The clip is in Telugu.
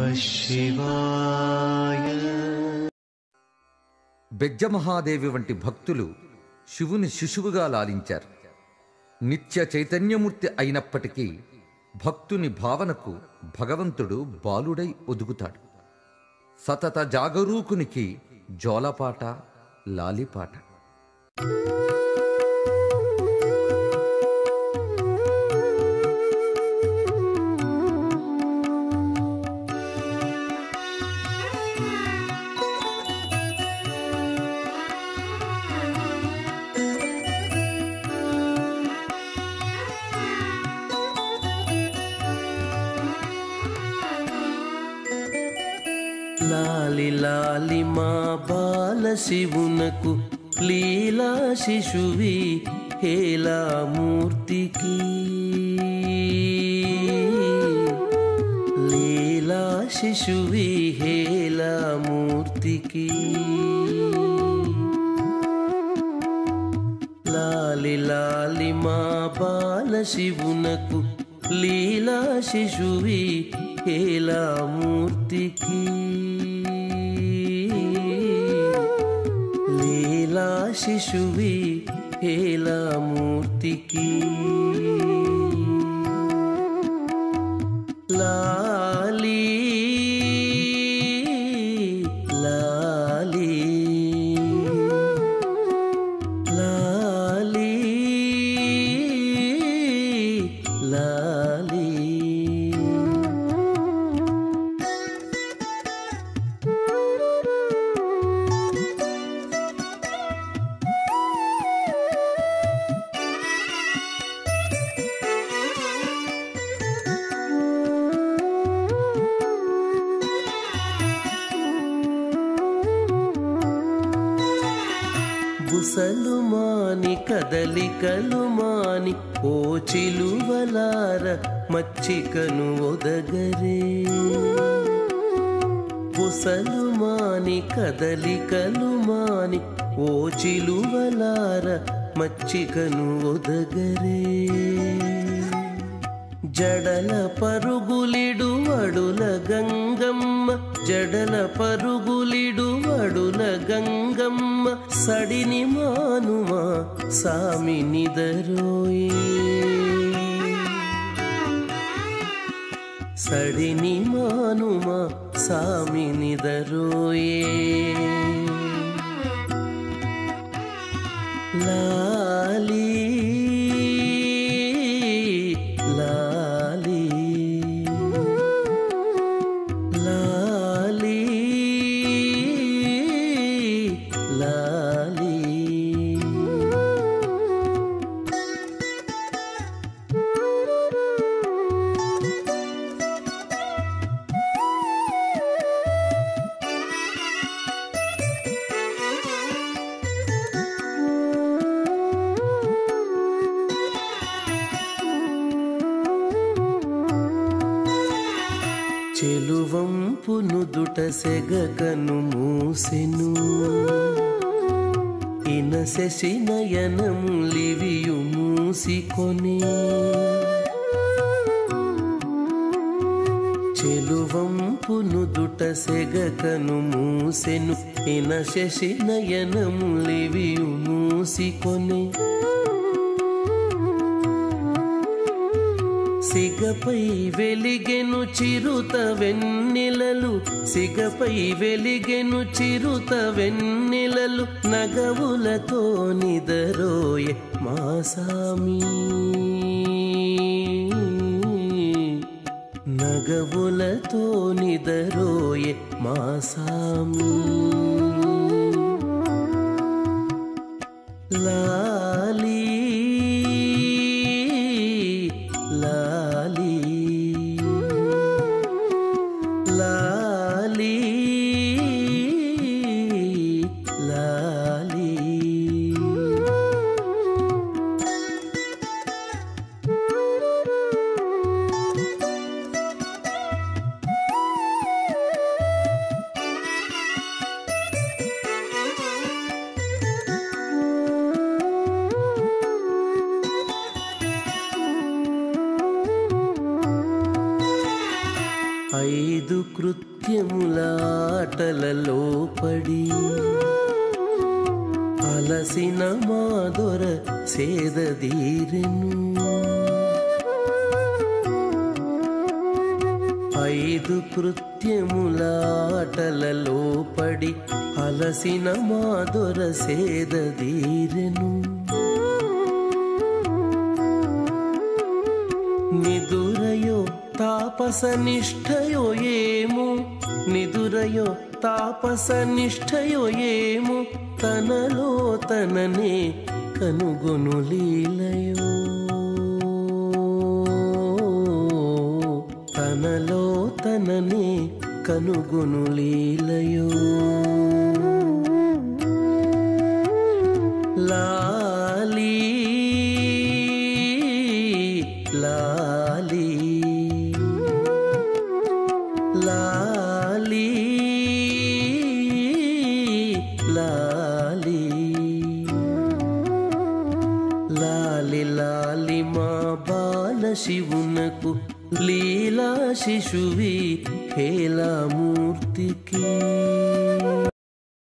शिवाय బెజ్జమహాదేవి వంటి భక్తులు శివుని శిశువుగా లాలించారు నిత్య చైతన్యమూర్తి అయినప్పటికీ భక్తుని భావనకు భగవంతుడు బాలుడై ఒదుగుతాడు సతత జాగరూకునికి జోలపాట లాలిపాట లాలి లాలి మా బాల శివునకు లీలా శిశువి హేలా మూర్తికి లీలా శిశువి హేలా మూర్తికి లాలి లాలి మా బాల శివునకు లీలా శిశువి హేలా మూర్తికి లీలా శిశువి హేలా మూర్తికి లాలి లాలి లాలి లాలి బుసలు మాని కదలికలు మాని ఓ చిలువలార మచ్చికను ఒదగరే బుసలు మాని కదలికలు మాని ఓ చిలువలార మచ్చికను ఒదగరే జడల పరుగులిడు వడుల గంగమ్మ జడల పరుగులిడు వడుల గంగమ్మ సడిని మానుమా సామి నిదరోయే సడిని మానుమా సామి నిదరోయే లాలి లాలి లాలి లాలి చెలువంపును దుట సెగకను మూసెను ఇనశశి నయనములివియు మూసికొని చెలువంపును దుట సెగకను మూసెను ఇనశశి నయనములివియు మూసికొని సిగపై వెలిగెను చిరుత వెన్నెలలు సిగపై వెలిగెను చిరుత వెన్నెలలు నగవులతో నిదరోయే మా సామి నగవులతో నిదరోయే మా సామి లాలి లాలి లాలి లాలి ఐదు కృత్యముల ఆటలలో పడి అలసిన మాదొర సేదదీరెను ఐదు కృత్యముల ఆటలలో పడి అలసిన మాదొర సేదదీరెను నిదురయో తాపస నిష్ఠయో ఏము నిదురయో తాపస నిష్ఠయో ఏము తనలో తననే కనుగొను లీలయో తనలో తననే కనుగొను లీలయో లాలీ లాలీ లాలీ లాలీ లాలి లాలి మా బాల శివునకు లీలా శిశువి హేలామూర్తికి